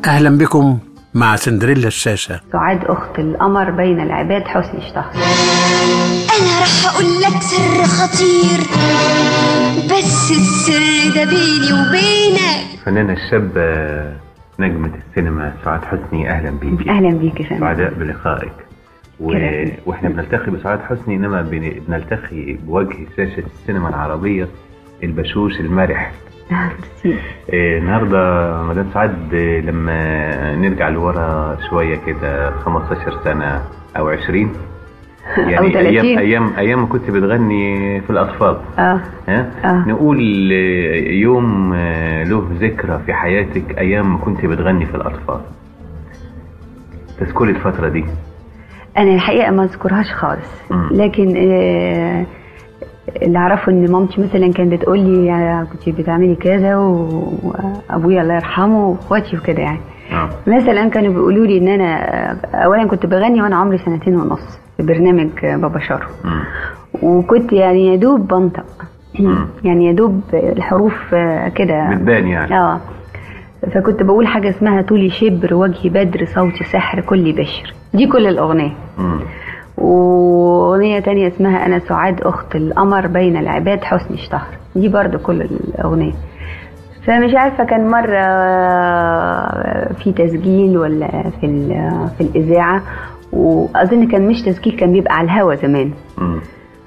أهلا بكم مع سندريلا الشاشة سعاد أخت القمر بين العباد حسني اشتهر انا راح اقول لك سر خطير بس السر ده بيني وبينك الفنانة الشابة نجمة السينما سعاد حسني أهلا بيكي أهلا بيك يا فندم سعداء بلقائك و... كده. واحنا بنلتقي بسعاد حسني انما بن... بنلتقي بوجه شاشة السينما العربية البشوش المرح ميرسي. إيه، النهارده مدام سعاد إيه، لما نرجع لورا شوية كده 15 سنة أو 20 يعني أو 30. أيام أيام أيام ما كنت بتغني في الأطفال اه ها؟ آه. نقول آه، يوم آه، له ذكرى في حياتك ايام ما كنت بتغني في الاطفال تذكري الفترة دي انا الحقيقه ما اذكرهاش خالص مم. لكن آه، اللي اعرفه ان مامتي مثلا كانت بتقول لي يا كنت بتعملي كذا و- وابويا الله يرحمه واخواتي وكده يعني اه مثلا كانوا بيقولوا لي ان انا آه، اولا كنت بغني وانا عمري سنتين ونص في برنامج آه، بابا شارو مم. وكنت يعني يا دوب بنطق مم. يعني يا دوب الحروف آه، كده بتبان يعني اه فكنت بقول حاجه اسمها طولي شبر وجهي بدر صوتي سحر كلي بشر دي كل الاغنيه مم. واغنيه تانية اسمها انا سعاد اخت القمر بين العباد حسني اشتهر دي برضو كل الاغنيه فمش عارفه كان مره في تسجيل ولا في ال- في الاذاعه واظن كان مش تسجيل كان بيبقى على الهوا زمان مم.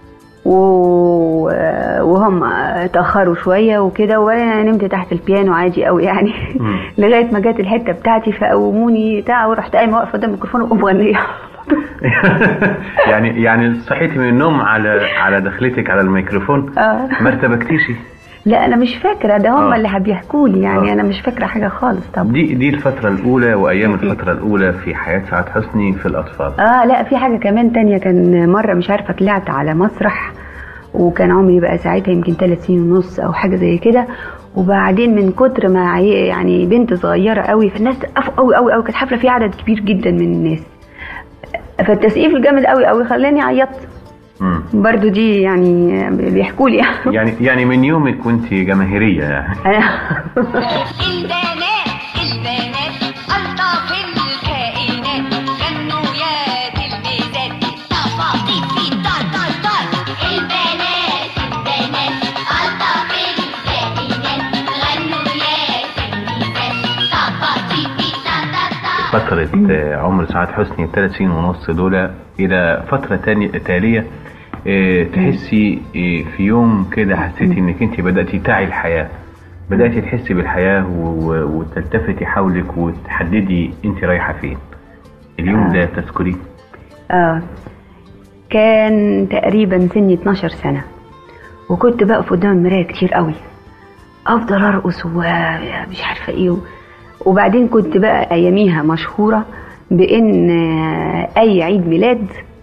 و- وهم اتاخروا شويه وكده وانا نمت تحت البيانو عادي قوي يعني مم. لغايه ما جت الحته بتاعتي فقوموني بتاع ورحت قايمه واقفه قدام الميكروفون وأقوم مغنيه يعني يعني صحيتي من النوم على على دخلتك على الميكروفون اه ما ارتبكتيش لا انا مش فاكره ده هم آه. اللي بيحكوا لي يعني آه. انا مش فاكره حاجه خالص طبعا دي دي الفترة الأولى وأيام الفترة الأولى في حياة سعاد حسني في الأطفال اه لا في حاجه كمان تانية كان مره مش عارفه طلعت على مسرح وكان عمري بقى ساعتها يمكن ثلاث سنين ونص او حاجه زي كده وبعدين من كتر ما عي- يعني بنت صغيره قوي فالناس سقفوا قوي قوي قوي كانت حفله فيها عدد كبير جدا من الناس فالتسقيف الجامد قوي قوي خلاني عيطت مم. برضو دي يعني بيحكوا لي يعني يعني من يومك كنت جماهيرية يعني انا البنات البنات ألطف الكائنات غنوا يا تلميذات طفاطيف في طار طار طار البنات البنات ألطف الكائنات غنوا يا تلميذات طفاطيف في طار طار طار فترة آه، عمر سعاد حسني الثلاث سنين ونص دول إلى فترة تانية تالية آه، تحسي آه، في يوم كده حسيتي إنك أنت بدأتي تعي الحياة بدأتي تحسي بالحياة و- و- وتلتفتي حولك وتحددي أنت رايحة فين اليوم ده تذكريه اه كان تقريبا سني 12 سنة وكنت بقف قدام المراية كتير قوي افضل ارقص ومش عارفة ايه وبعدين كنت بقى اياميها مشهورة بان آه، اي عيد ميلاد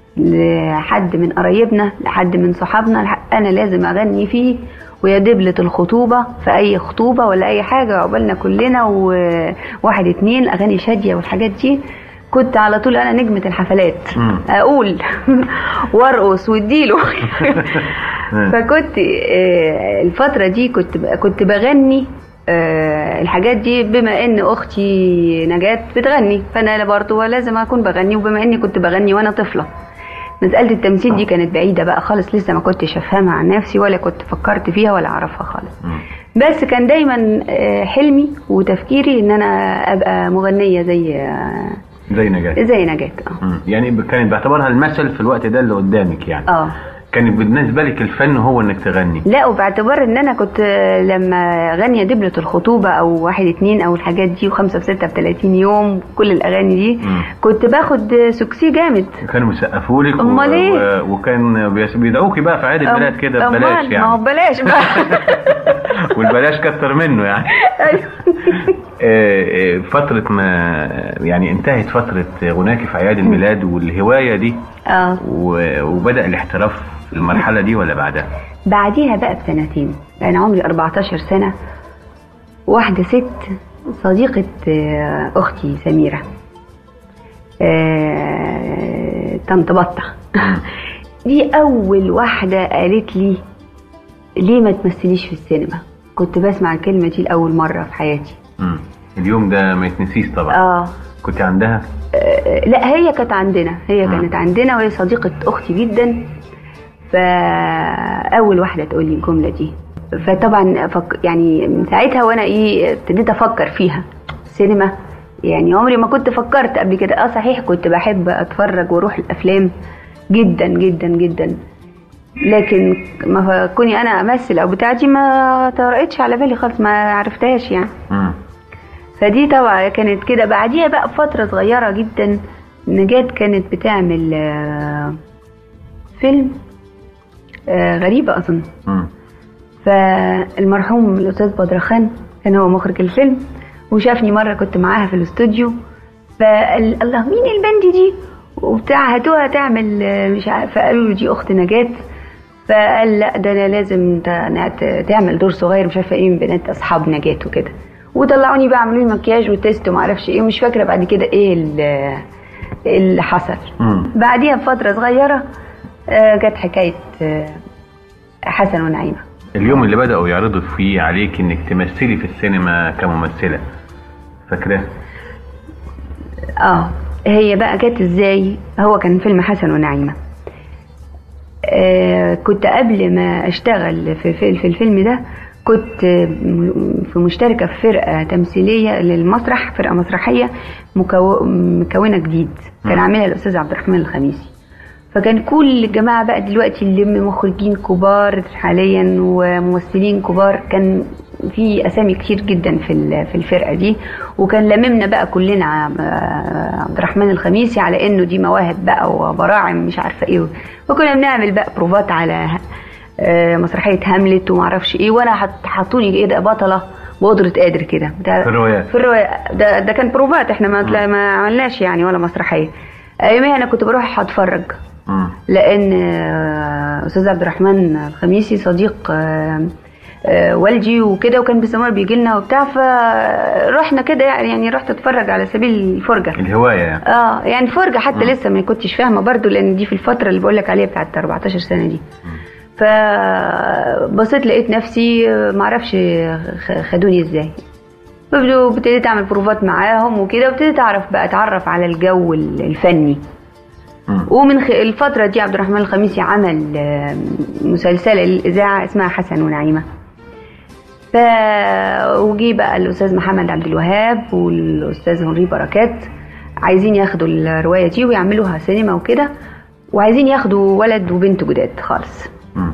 لحد من قرايبنا لحد من صحابنا لح- انا لازم اغني فيه ويا دبلة الخطوبة في أي خطوبة ولا أي حاجة عقبالنا كلنا وواحد اتنين أغاني شادية والحاجات دي كنت على طول أنا نجمة الحفلات مم. أقول وأرقص واديله فكنت آه، الفترة دي كنت كنت بغني آه، الحاجات دي بما ان اختي نجاة بتغني فانا برضه لازم اكون بغني وبما اني كنت بغني وانا طفله مسألة التمثيل دي كانت بعيدة بقى خالص لسه ما كنتش افهمها عن نفسي ولا كنت فكرت فيها ولا اعرفها خالص مم. بس كان دايما آه، حلمي وتفكيري ان انا ابقى مغنية زي آه، زي نجاة زي نجاة اه مم. يعني ب- كانت باعتبارها المثل في الوقت ده اللي قدامك يعني اه كان بالنسبة لك الفن هو انك تغني لا وباعتبار ان انا كنت لما غنية دبلة الخطوبة او واحد اتنين او الحاجات دي وخمسة وستة بثلاثين يوم كل الاغاني دي مم. كنت باخد سكسي جامد كانوا بيسقفوا لك أمال إيه؟ وكان بيس- بيدعوكي بقى في عيد الميلاد كده أمال، ببلاش ما هو يعني ببلاش بقى والبلاش كتر منه يعني أيوة. آه، آه، فترة ما يعني انتهت فترة غناكي في أعياد الميلاد والهواية دي اه و- وبدأ الاحتراف في المرحلة دي ولا بعدها؟ بعديها بقى بسنتين انا عمري 14 سنة واحدة ست صديقة آه، اختي سميرة آه، طنط بطة دي اول واحدة قالت لي ليه ما تمثليش في السينما كنت بسمع الكلمة دي لأول مرة في حياتي مم. اليوم ده ما يتنسيش طبعا اه كنت عندها آه، لا هي كانت عندنا هي مم. كانت عندنا وهي صديقة أختي جدا فأول واحدة تقول لي الجملة دي فطبعا فك يعني من ساعتها وأنا إيه ابتديت أفكر فيها السينما يعني عمري ما كنت فكرت قبل كده اه صحيح كنت بحب اتفرج واروح الافلام جدا جدا جدا لكن ما كوني انا امثل او بتاعتي ما طرقتش على بالي خالص ما عرفتهاش يعني مم. فدي طبعا كانت كده بعديها بقى بفترة صغيرة جدا نجاة كانت بتعمل آه، فيلم آه، غريبة أظن مم. فالمرحوم الأستاذ بدرخان كان هو مخرج الفيلم وشافني مرة كنت معاها في الاستوديو فقال الله مين البنت دي وبتاع هاتوها تعمل آه، مش عارف فقالوا له دي أخت نجاة فقال لا ده انا لازم ت- ت- تعمل دور صغير مش عارفه ايه من بنات اصحاب نجاة وكده وطلعوني بقى عملوا لي مكياج وتيست وما اعرفش ايه ومش فاكره بعد كده ايه ال- اللي حصل مم. بعديها بفتره صغيره آه، جت حكايه آه، حسن ونعيمه اليوم اللي بدأوا يعرضوا فيه عليك انك تمثلي في السينما كممثلة فاكراه؟ اه هي بقى جت ازاي هو كان فيلم حسن ونعيمه آه كنت قبل ما اشتغل في, في, في الفيلم ده كنت م- في مشتركة في فرقة تمثيلية للمسرح فرقة مسرحية مكو... مكونة جديد كان مم. عاملها الأستاذ عبد الرحمن الخميسي فكان كل الجماعة بقى دلوقتي اللي مخرجين كبار حاليا وممثلين كبار كان في أسامي كتير جدا في ال- في الفرقة دي وكان لممنا بقى كلنا ع- آه، عبد الرحمن الخميسي على إنه دي مواهب بقى وبراعم مش عارفة إيه وكنا بنعمل بقى بروفات على آه، مسرحية هاملت ومعرفش إيه وأنا حط- حطوني كده بطلة بقدرة قادر كده بتاع- في الروايات. في الرواية ده, ده كان بروفات احنا ما, ما عملناش يعني ولا مسرحية أيامها أنا كنت بروح أتفرج مم. لان آه، استاذ عبد الرحمن الخميسي صديق آه، آه، والدي وكده وكان باستمرار بيجي لنا وبتاع فرحنا كده يعني يعني رحت اتفرج على سبيل الفرجه الهواية يعني اه يعني فرجه حتى لسه ما كنتش فاهمه برضو لان دي في الفتره اللي بقول لك عليها بتاعت 14 سنه دي فبصيت لقيت نفسي آه، معرفش خ- خدوني ازاي فبدو- ابتديت اعمل بروفات معاهم وكده وابتديت اعرف بقى اتعرف على الجو الفني مم. ومن خ- الفترة دي عبد الرحمن الخميسي عمل آه، مسلسلة للإذاعة اسمها حسن ونعيمة ف وجي بقى الأستاذ محمد عبد الوهاب والأستاذ هنري بركات عايزين ياخدوا الرواية دي ويعملوها سينما وكده وعايزين ياخدوا ولد وبنت جداد خالص مم.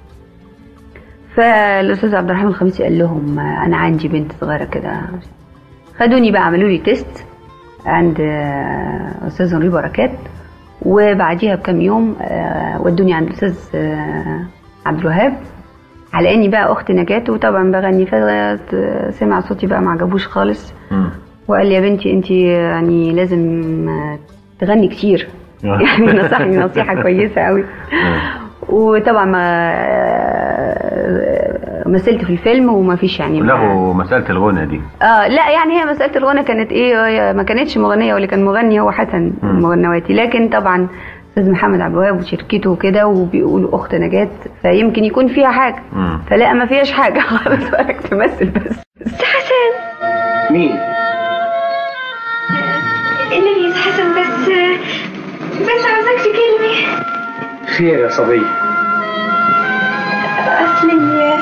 فالاستاذ عبد الرحمن الخميسي قال لهم آه، انا عندي بنت صغيره كده خدوني بقى عملوا لي تيست عند آه، استاذ هنري بركات وبعديها بكام يوم آه، ودوني عند الاستاذ آه، عبد الوهاب على اني بقى اخت نجاة وطبعا بغني فسمع صوتي بقى ما عجبوش خالص مم. وقال لي يا بنتي انت يعني لازم آه، تغني كتير يعني نصحني نصيحه كويسه قوي وطبعا ما مثلت في الفيلم وما فيش يعني لغوا مسألة الغنى دي اه لا يعني هي مساله الغنى كانت ايه هي ما كانتش مغنيه واللي كان مغني هو حسن مم. المغنواتي لكن طبعا استاذ محمد عبد الوهاب وشركته وكده وبيقولوا اخت نجاة فيمكن يكون فيها حاجه مم. فلا ما فيهاش حاجه خالص بالك تمثل بس بس حسن مين؟ النبي يا حسن بس بس عاوزك تكلمي خير يا صبي اصلي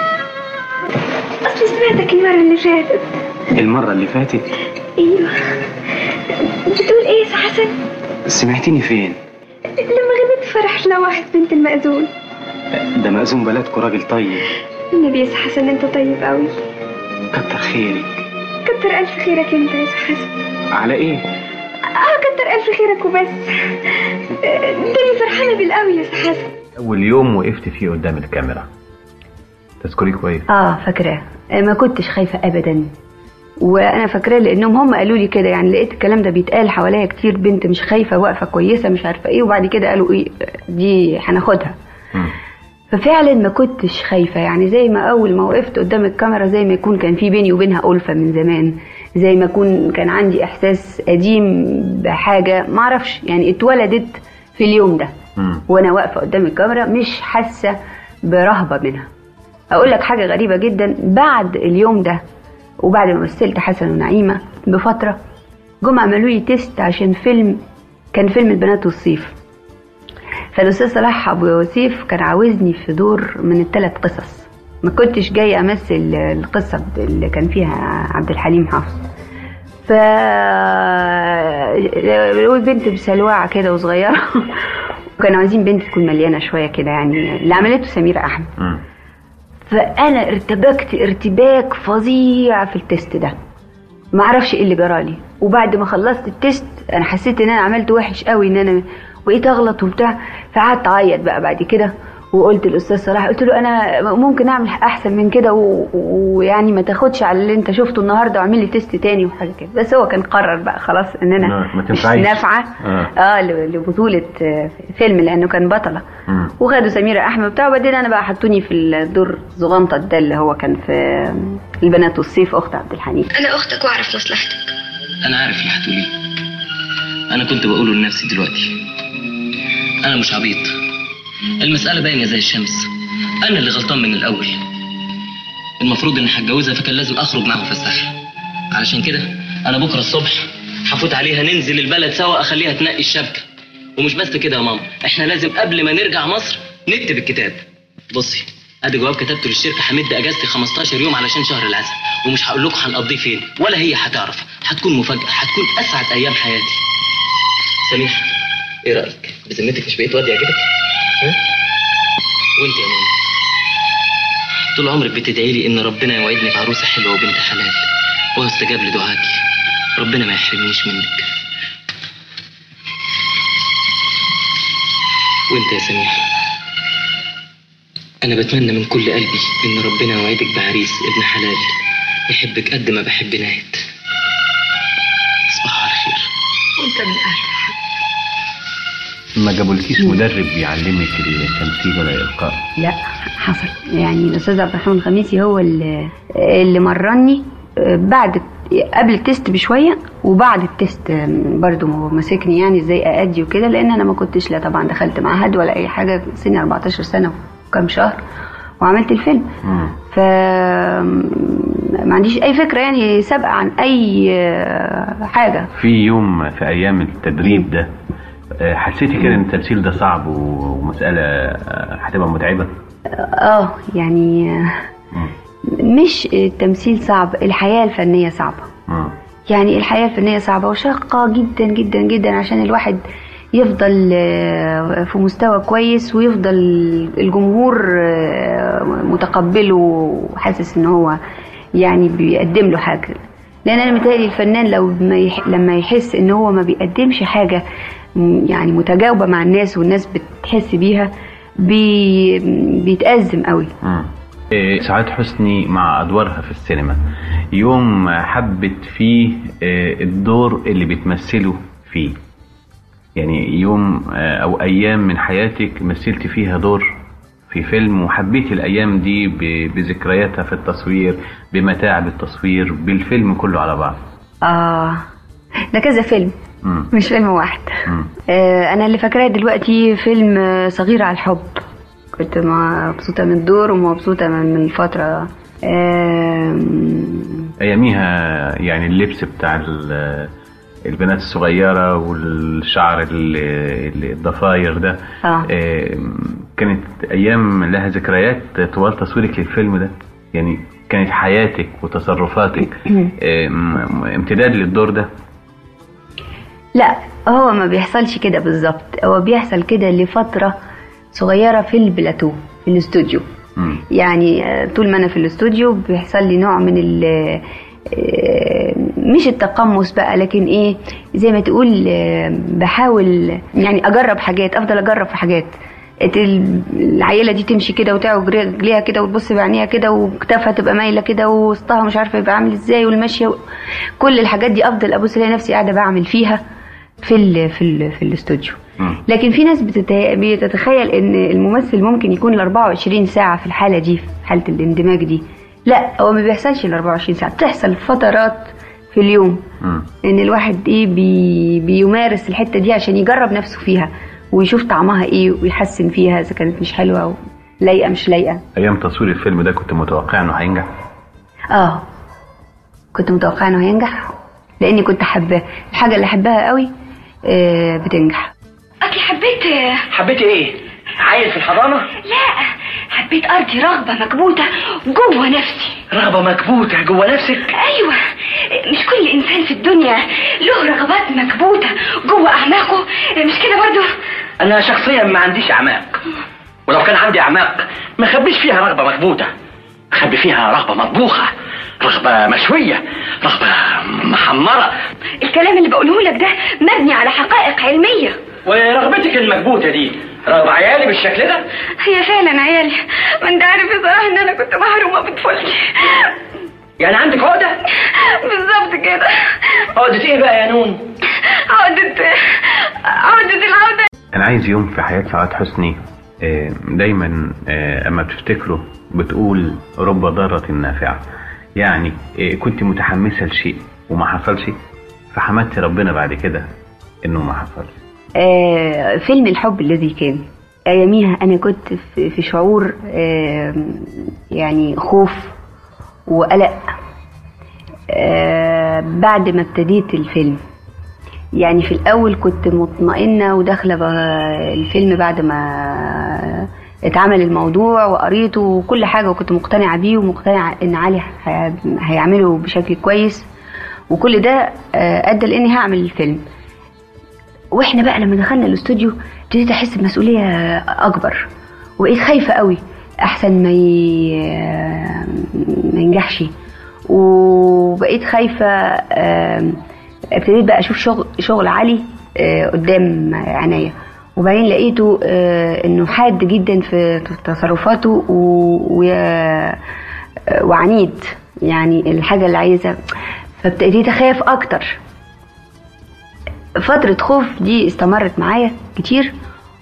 اصلي سمعتك المرة اللي فاتت المرة اللي فاتت ايوه بتقول ايه يا حسن سمعتني فين؟ لما غنيت فرح لواحد بنت المأذون ده مأذون بلدكوا راجل طيب النبي يا حسن انت طيب قوي كتر خيرك كتر الف خيرك انت يا حسن على ايه؟ اه كتر الف خيرك وبس ده اللي فرحانة بالقوي يا حسن أول يوم وقفت فيه قدام الكاميرا تذكري كويس اه فاكراه ما كنتش خايفه ابدا وانا فاكراه لانهم هم قالوا لي كده يعني لقيت الكلام ده بيتقال حواليا كتير بنت مش خايفه واقفه كويسه مش عارفه ايه وبعد كده قالوا ايه دي هناخدها مم. ففعلا ما كنتش خايفه يعني زي ما اول ما وقفت قدام الكاميرا زي ما يكون كان في بيني وبينها ألفة من زمان زي ما يكون كان عندي احساس قديم بحاجه ما اعرفش يعني اتولدت في اليوم ده مم. وانا واقفه قدام الكاميرا مش حاسه برهبه منها اقول لك حاجه غريبه جدا بعد اليوم ده وبعد ما مثلت حسن ونعيمه بفتره جم عملوا لي تيست عشان فيلم كان فيلم البنات والصيف فالاستاذ صلاح ابو يوسف كان عاوزني في دور من الثلاث قصص ما كنتش جاي امثل القصه اللي كان فيها عبد الحليم حافظ ف بنت بسلواعه كده وصغيره وكانوا عايزين بنت تكون مليانه شويه كده يعني اللي عملته سميره احمد مم. فانا ارتبكت ارتباك فظيع في التست ده ما اعرفش ايه اللي جرالي وبعد ما خلصت التست انا حسيت ان انا عملت وحش قوي ان انا بقيت اغلط وبتاع فقعدت اعيط بقى بعد كده وقلت للاستاذ صلاح قلت له انا ممكن اعمل احسن من كده و- ويعني ما تاخدش على اللي انت شفته النهارده واعمل لي تيست تاني وحاجه كده بس هو كان قرر بقى خلاص ان انا ما- ما مش تنفعيش. نافعه آه. اه ل- لبطوله آه، فيلم لانه كان بطله مم. وخدوا سميرة أحمد بتاع وبعدين أنا بقى حطوني في الدور زغنطة ده اللي هو كان في البنات والصيف أخت عبد الحليم انا اختك واعرف مصلحتك انا عارف اللي هتقوليه انا كنت بقوله لنفسي دلوقتي انا مش عبيط المسألة باينة زي الشمس انا اللي غلطان من الاول المفروض اني هتجوزها فكان لازم اخرج معاها وافسحها علشان كده انا بكره الصبح هفوت عليها ننزل البلد سوا اخليها تنقي الشبكة ومش بس كده يا ماما احنا لازم قبل ما نرجع مصر نكتب الكتاب بصي ادي جواب كتبته للشركه همد اجازتي 15 يوم علشان شهر العسل ومش هقول لكم هنقضيه فين ولا هي هتعرف هتكون مفاجاه هتكون اسعد ايام حياتي سميح ايه رايك بذمتك مش بقيت واد يعجبك ها وانت يا ماما طول عمرك بتدعي لي ان ربنا يوعدني بعروسه حلوه وبنت حلال وهو استجاب لدعاكي ربنا ما يحرمنيش منك وانت يا سميح انا بتمنى من كل قلبي ان ربنا يوعدك بعريس ابن حلال يحبك قد ما بحب ناهد تصبحوا على خير وأنت من أهل ما جابولكيش مدرب يعلمك التمثيل ولا الإلقاء لا حصل يعني الأستاذ عبد الرحمن الخميسي هو اللي, اللي مرني آه، بعد قبل التست بشوية وبعد التست آه، برضو مسكني يعني ازاي أأدي وكده لأن أنا ما كنتش لا طبعا دخلت معهد ولا أي حاجة سني 14 سنة وكام شهر وعملت الفيلم مم. ف ما عنديش اي فكره يعني سابقه عن اي آه، حاجه في يوم في أيام التدريب ده آه، حسيتي كده إن التمثيل ده صعب و- ومسألة آه، هتبقى متعبة؟ اه يعني آه، مم. مش التمثيل صعب الحياه الفنيه صعبه مم. يعني الحياه الفنيه صعبه وشاقه جدا جدا جدا عشان الواحد يفضل آه، في مستوى كويس ويفضل الجمهور آه، متقبله وحاسس ان هو يعني بيقدم له حاجه لان انا متهيألي الفنان لو ما يح... لما يحس ان هو ما بيقدمش حاجه م- يعني متجاوبه مع الناس والناس بتحس بيها بي... بيتأزم قوي مم. إيه، سعاد حسني مع أدوارها في السينما يوم حبت فيه آه، الدور اللي بتمثله فيه يعني يوم آه، أو أيام من حياتك مثلت فيها دور في فيلم وحبيت الأيام دي ب- بذكرياتها في التصوير بمتاعب التصوير بالفيلم كله على بعض اه ده كذا فيلم مم. مش فيلم واحد مم. آه انا اللي فاكراه دلوقتي فيلم آه، صغير على الحب كنت مبسوطه من الدور ومبسوطه من من الفتره آم، اياميها يعني اللبس بتاع ال- البنات الصغيرة والشعر ال- ال- الضفاير ده آه. آم، كانت أيام لها ذكريات طوال تصويرك للفيلم ده يعني كانت حياتك وتصرفاتك آم، امتداد للدور ده لا هو ما بيحصلش كده بالظبط هو بيحصل كده لفتره صغيره في البلاتو في الاستوديو مم. يعني آه، طول ما انا في الاستوديو بيحصل لي نوع من ال آه، مش التقمص بقى لكن ايه زي ما تقول آه، بحاول يعني اجرب حاجات افضل اجرب في حاجات ات- ال- العيله دي تمشي كده وتعوج رجليها كده وتبص بعينيها كده وكتافها تبقى مايله كده ووسطها مش عارفه يبقى عامل ازاي والماشيه و... كل الحاجات دي افضل ابص الاقي نفسي قاعده بعمل فيها في ال في ال في الاستوديو مم. لكن في ناس بتت- بتتخيل ان الممثل ممكن يكون ال 24 ساعه في الحاله دي في حاله الاندماج دي لا هو ما بيحصلش ال 24 ساعه بتحصل فترات في اليوم مم. ان الواحد ايه بي بيمارس الحته دي عشان يجرب نفسه فيها ويشوف طعمها ايه ويحسن فيها اذا كانت مش حلوه أو لايقه مش لايقه أيام تصوير الفيلم ده كنت متوقع إنه هينجح اه كنت متوقعه انه هينجح لاني كنت حباه الحاجه اللي احبها قوي آه، بتنجح اصلي حبيت حبيتي ايه؟ عيل في الحضانة؟ لا حبيت ارضي رغبه مكبوته جوه نفسي رغبة مكبوتة جوه نفسك ايوه مش كل انسان في الدنيا له رغبات مكبوته جوه اعماقه مش كده برضو أنا شخصيا ما عنديش أعماق ولو كان عندي أعماق ما خبيش فيها رغبة مكبوتة خبي فيها رغبة مطبوخة رغبة مشوية رغبة محمرة الكلام اللي بقوله لك ده مبني على حقائق علميه ورغبتك المكبوتة دي رغبة عيالي بالشكل ده هي فعلا عيالي ما انت عارف بصراحه ان انا كنت محرومه بطفولتي يعني عندك عقدة؟ بالظبط كده عقدة ايه بقى يا نون؟ عقدة عقدة العودة انا عايز يوم في حياة سعاد حسني آه، دايما آه، اما بتفتكره بتقول رب ضارة نافعة يعني آه، كنت متحمسة لشيء وما حصلش فحمدت ربنا بعد كده انه ما حصلش آه، فيلم الحب الذي كان اياميها انا كنت في في شعور آه، يعني خوف وقلق آه، بعد ما ابتديت الفيلم يعني في الاول كنت مطمئنه وداخله ب- الفيلم بعد ما اتعمل الموضوع وقريته وكل حاجه وكنت مقتنعه بيه ومقتنعه ان علي هي- هيعمله بشكل كويس وكل ده آه، ادى لاني هعمل الفيلم واحنا بقى لما دخلنا الاستوديو ابتديت احس بمسؤوليه اكبر وبقيت خايفه قوي احسن ما ي... ما ينجحش وبقيت خايفه آم، ابتديت بقى اشوف شغل شغل علي آه، قدام عينيا وبعدين لقيته آه، انه حاد جدا في تصرفاته و... و... وعنيد يعني الحاجه اللي عايزها فابتديت اخاف اكتر فترة خوف دي استمرت معايا كتير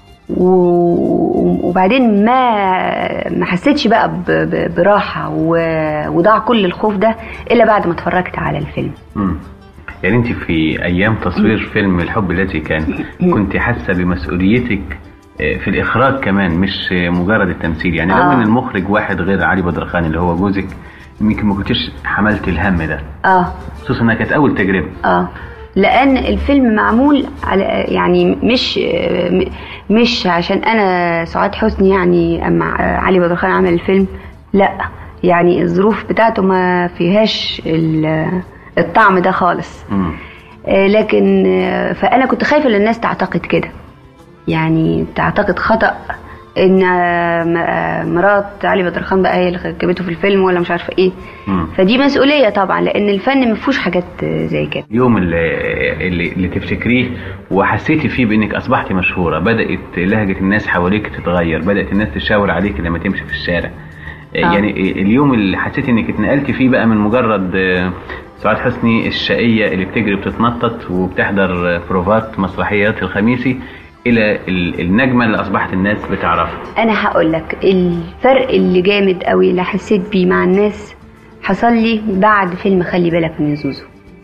و- وبعدين ما ما حسيتش بقى ب- ب- براحة و- وضاع كل الخوف ده إلا بعد ما اتفرجت على الفيلم مم. يعني انت في ايام تصوير فيلم الحب الذي كان كنت حاسه بمسؤوليتك آه، في الاخراج كمان مش آه، مجرد التمثيل يعني لو آه. ان المخرج واحد غير علي بدرخان اللي هو جوزك يمكن ما كنتش حملت الهم ده اه خصوصا انها كانت اول تجربه اه لان الفيلم معمول على يعني مش م- مش عشان انا سعاد حسني يعني اما علي بدر خان عمل الفيلم لا يعني الظروف بتاعته ما فيهاش ال- الطعم ده خالص مم. آه، لكن آه، فانا كنت خايفه ان الناس تعتقد كده يعني تعتقد خطا ان آه، م- آه، مرات علي بدر خان بقى هي اللي جابته في الفيلم ولا مش عارفه ايه مم. فدي مسؤوليه طبعا لان الفن ما فيهوش حاجات آه، زي كده اليوم اللي, اللي, اللي تفتكريه وحسيتي فيه بانك اصبحتي مشهوره بدات لهجه الناس حواليك تتغير بدات الناس تشاور عليك لما تمشي في الشارع آه. يعني اليوم اللي حسيتي انك اتنقلتي فيه بقى من مجرد آه، سعاد حسني الشقيه اللي بتجري وبتتنطط وبتحضر آه، بروفات مسرحيات الخميسي الى ال- النجمه اللي اصبحت الناس بتعرفها انا هقول لك الفرق اللي جامد قوي اللي حسيت بيه مع الناس حصل لي بعد فيلم خلي بالك من زوزو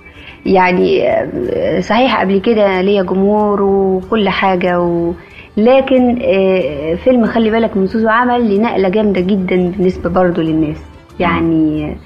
يعني آه، صحيح قبل كده ليا جمهور وكل حاجة و... لكن آه، فيلم خلي بالك من زوزو عمل لي نقلة جامدة جدا بالنسبة برضو للناس يعني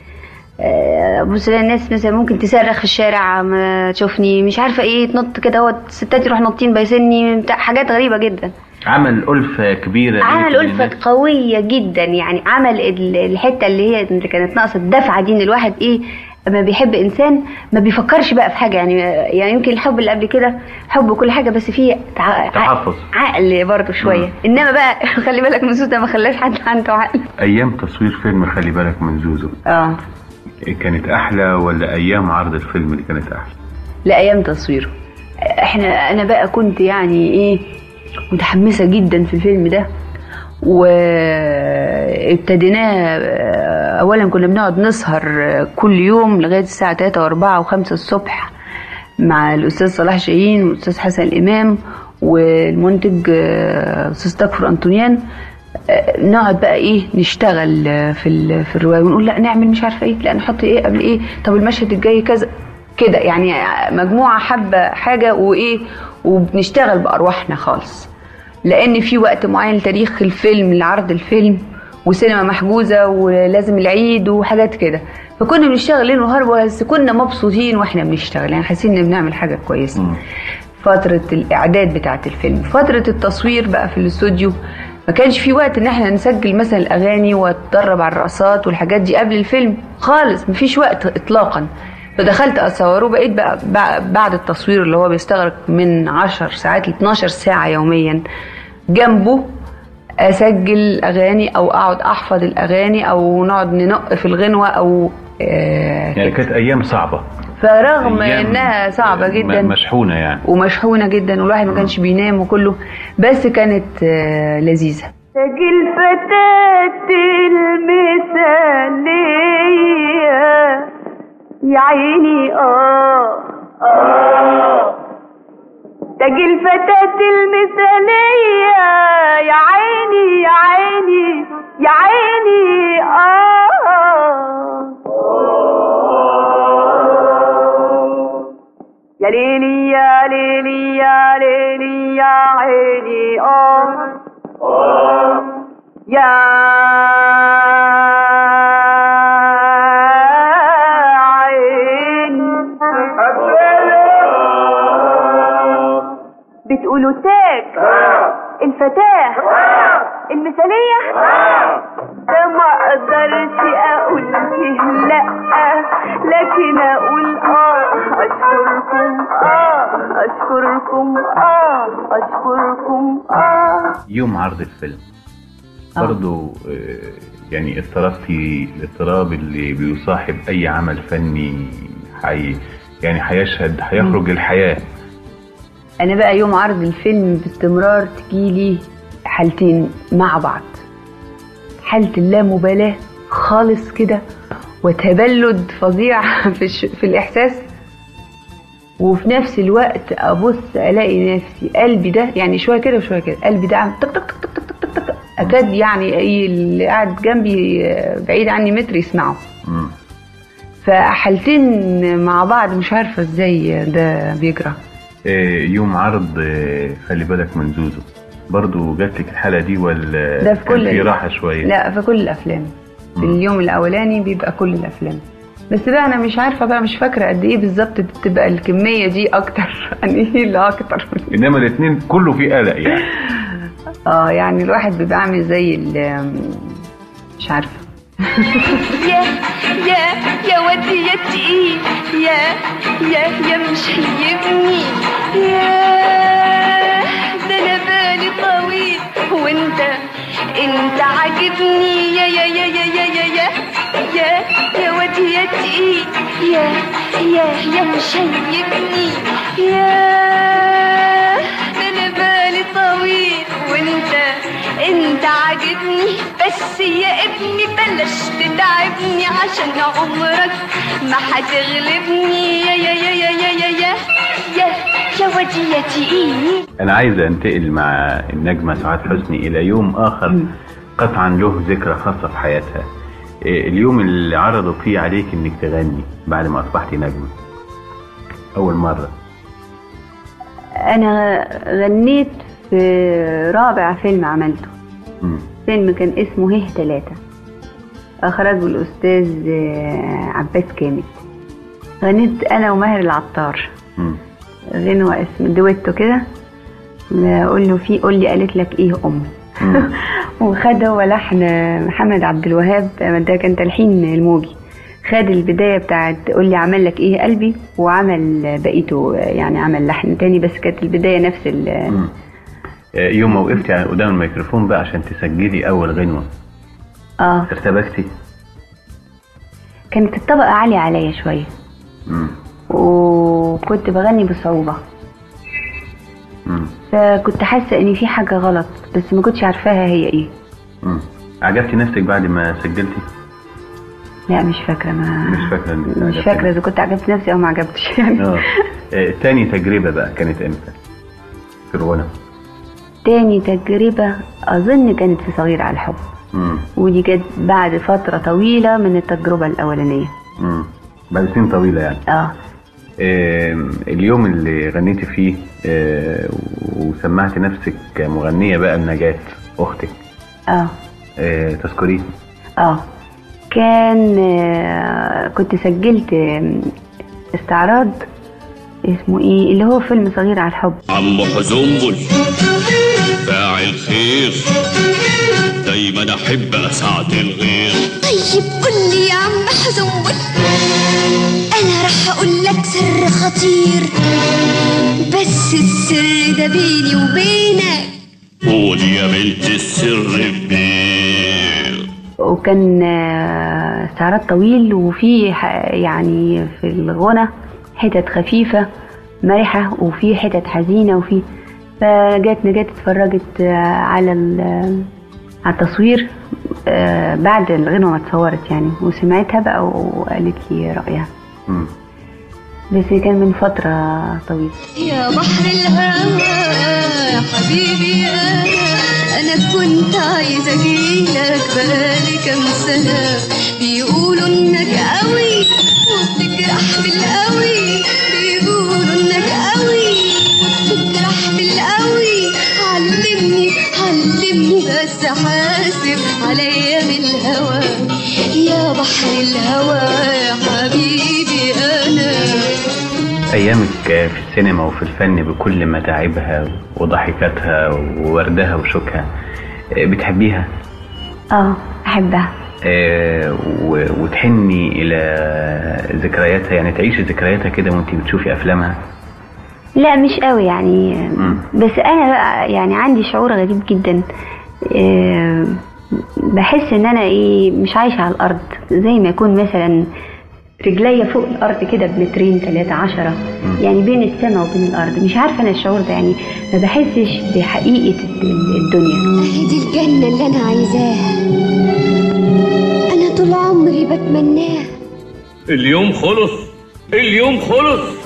آه، بص لها الناس مثلا ممكن تصرخ في الشارع ما تشوفني مش عارفة ايه تنط كده هو الستات يروح نطين بايسني بتاع حاجات غريبة جدا عمل ألفة كبيرة عمل بين ألفة الناس. قوية جدا يعني عمل ال- الحتة اللي هي اللي كانت ناقصة الدفعة دي ان الواحد ايه لما بيحب انسان ما بيفكرش بقى في حاجة يعني يعني يمكن الحب اللي قبل كده حب وكل حاجة بس فيه تع- تحفظ. عقل برضه شوية انما بقى خلي بالك من سوسة ما خلاش حد عنده عقل أيام تصوير فيلم خلي بالك من زوزو اه كانت أحلى ولا أيام عرض الفيلم اللي كانت أحلى؟ لايام تصويره احنا انا بقى كنت يعني ايه متحمسه جدا في الفيلم ده وابتديناه اولا كنا بنقعد نسهر كل يوم لغايه الساعه 3 و4 و5 الصبح مع الاستاذ صلاح شاهين والاستاذ حسن الامام والمنتج آه، استاذ تكفر انطونيان آه، نقعد بقى ايه نشتغل آه، في ال- في الروايه ونقول لا نعمل مش عارفه ايه لا نحط ايه قبل ايه طب المشهد الجاي كذا كده يعني مجموعه حابه حاجه وايه وبنشتغل بارواحنا خالص لان في وقت معين لتاريخ الفيلم لعرض الفيلم وسينما محجوزه ولازم العيد وحاجات كده فكنا بنشتغل ليل ونهار بس كنا مبسوطين واحنا بنشتغل يعني حاسين ان بنعمل حاجه كويسه فتره الاعداد بتاعه الفيلم فتره التصوير بقى في الاستوديو ما كانش في وقت ان احنا نسجل مثلا الاغاني واتدرب على الرقصات والحاجات دي قبل الفيلم خالص مفيش وقت اطلاقا فدخلت اصور وبقيت بقى بقى- بعد التصوير اللي هو بيستغرق من 10 ساعات ل 12 ساعه يوميا جنبه اسجل اغاني او اقعد احفظ الاغاني او نقعد ننق في الغنوه او آه يعني كانت ايام صعبه فرغم أيام انها صعبه م- جدا مشحونه يعني ومشحونه جدا والواحد ما كانش بينام وكله بس كانت آه لذيذه تجي الفتاة المثالية يا عيني اه اه تجي الفتاة المثالية يا عيني يا عيني يا عيني اه يا ليلي يا ليلي يا ليلي يا عيني اه يا عين بتقولوا تاج الفتاة المثالية ده ما اقدرش اقول فيه لا لكن اقول اه اشكركم اه اشكركم اه اشكركم اه يوم عرض الفيلم برضو آه، يعني اضطربتي الاضطراب اللي بيصاحب اي عمل فني حي يعني هيشهد هيخرج الحياه انا بقى يوم عرض الفيلم باستمرار تجيلي حالتين مع بعض حالة اللامبالاة خالص كده وتبلد فظيع في, الش... في الإحساس وفي نفس الوقت أبص ألاقي نفسي قلبي ده يعني شوية كده وشوية كده قلبي ده عم تك تك تك تك تك تك تك أكاد يعني أي اللي قاعد جنبي آه، بعيد عني متر يسمعه مم. فحالتين مع بعض مش عارفة ازاي ده بيجرى آه، يوم عرض آه، خلي بالك من زوزو برضو جات لك الحاله دي ولا ده في كان كل في راحه شويه لا في كل الافلام في اليوم الاولاني بيبقى كل الافلام بس بقى انا مش عارفه بقى مش فاكره قد ايه بالظبط بتبقى الكميه دي اكتر يعني ايه اللي اكتر انما الاثنين كله في قلق يعني اه يعني الواحد بيبقى عامل زي ال- مش عارفه يا يا يا ودي يا تقيل يا يا يا مش هيبني يا ده انا بالي طويل وانت انت عاجبني يا يا يا يا يا يا يا يا يا ودي يا تقيل يا يا يا مش هيبني يا ده انا بالي طويل وانت انت عاجبني بس يا ابني بلاش تتعبني عشان عمرك ما هتغلبني يا يا يا يا يا يا يا يا يا ودي يا تقيل انا عايز انتقل مع النجمه سعاد حسني الى يوم اخر قطعا له ذكرى خاصه في حياتها إيه، اليوم اللي عرضوا فيه عليك انك تغني بعد ما اصبحتي نجمه اول مره انا غنيت في رابع فيلم عملته مم. فيلم كان اسمه هيه تلاتة اخرجه الاستاذ آه، عباس كامل غنيت انا وماهر العطار مم. غنوة اسم دويتو كده اقول له فيه قول لي قالت لك ايه ام مم. وخد هو لحن محمد عبد الوهاب ده كان تلحين الموجي خد البداية بتاعت قول لي عمل لك ايه قلبي وعمل بقيته يعني عمل لحن تاني بس كانت البداية نفس ال مم. آه، يوم ما وقفتي على- قدام الميكروفون بقى عشان تسجلي اول غنوه اه ارتبكتي كانت الطبقة عالية عليا شوية مم. وكنت بغني بصعوبة مم. فكنت حاسة ان في حاجة غلط بس ما كنتش عارفاها هي ايه مم. عجبتي نفسك بعد ما سجلتي لا مش فاكرة ما مش فاكره إنك مش عجبتي فاكرة اذا كنت عجبت نفسي او ما عجبتش يعني اه آه، تاني تجربه بقى كانت امتى في الغنى تاني تجربة اظن كانت في صغير على الحب مم. ودي كانت بعد فترة طويلة من التجربة الأولانية مم. بعد سنين طويله يعني اه آم، اليوم اللي غنيتي فيه آه، وسمعت نفسك مغنية بقى لنجاة أختك اه آه، تذكريه اه كان آه، كنت سجلت آم، استعراض اسمه ايه اللي هو فيلم صغير على الحب عم حزنبل فاعل خير دايما احب اسعد الغير طيب قول لي يا عم حزنبل انا راح اقول لك سر خطير بس السر ده بيني وبينك قول يا بنت السر كبير وكان آه، استعراض طويل وفي ح- يعني في الغنى حتت خفيفة مرحة وفي حتت حزينة وفي فجت نجاة اتفرجت آه، على ال- على التصوير آه، بعد الغنوة ما اتصورت يعني وسمعتها بقى وقالت لي رأيها مم. بس كان من فترة طويلة يا بحر الهوى يا حبيبي انا انا كنت عايزه اجيلك بقالي كام سنه بيقولوا انك قوي وبتجرح بالقوي بيقولوا انك قوي وبتجرح بالقوي علمني علمني بس حاسب عليا بالهوى يا بحر الهوى يا حبيبي انا أيامك آه، في السينما وفي الفن بكل متاعبها وضحكاتها ووردها وشوكها آه، بتحبيها اه أحبها آه، و- وتحني إلى ذكرياتها يعني تعيشي ذكرياتها كده وانت بتشوفي أفلامها لا مش قوي يعني مم. بس انا بقى يعني عندي شعور غريب جدا آه، بحس ان انا ايه مش عايشة على الارض زي ما يكون مثلا رجليا فوق الارض كده بمترين ثلاثة عشرة يعني بين السماء وبين الارض مش عارفة انا الشعور ده يعني ما بحسش بحقيقة ال- الدنيا اهي دي الجنة اللي أنا عايزاها أنا طول عمري بتمناها اليوم خلص اليوم خلص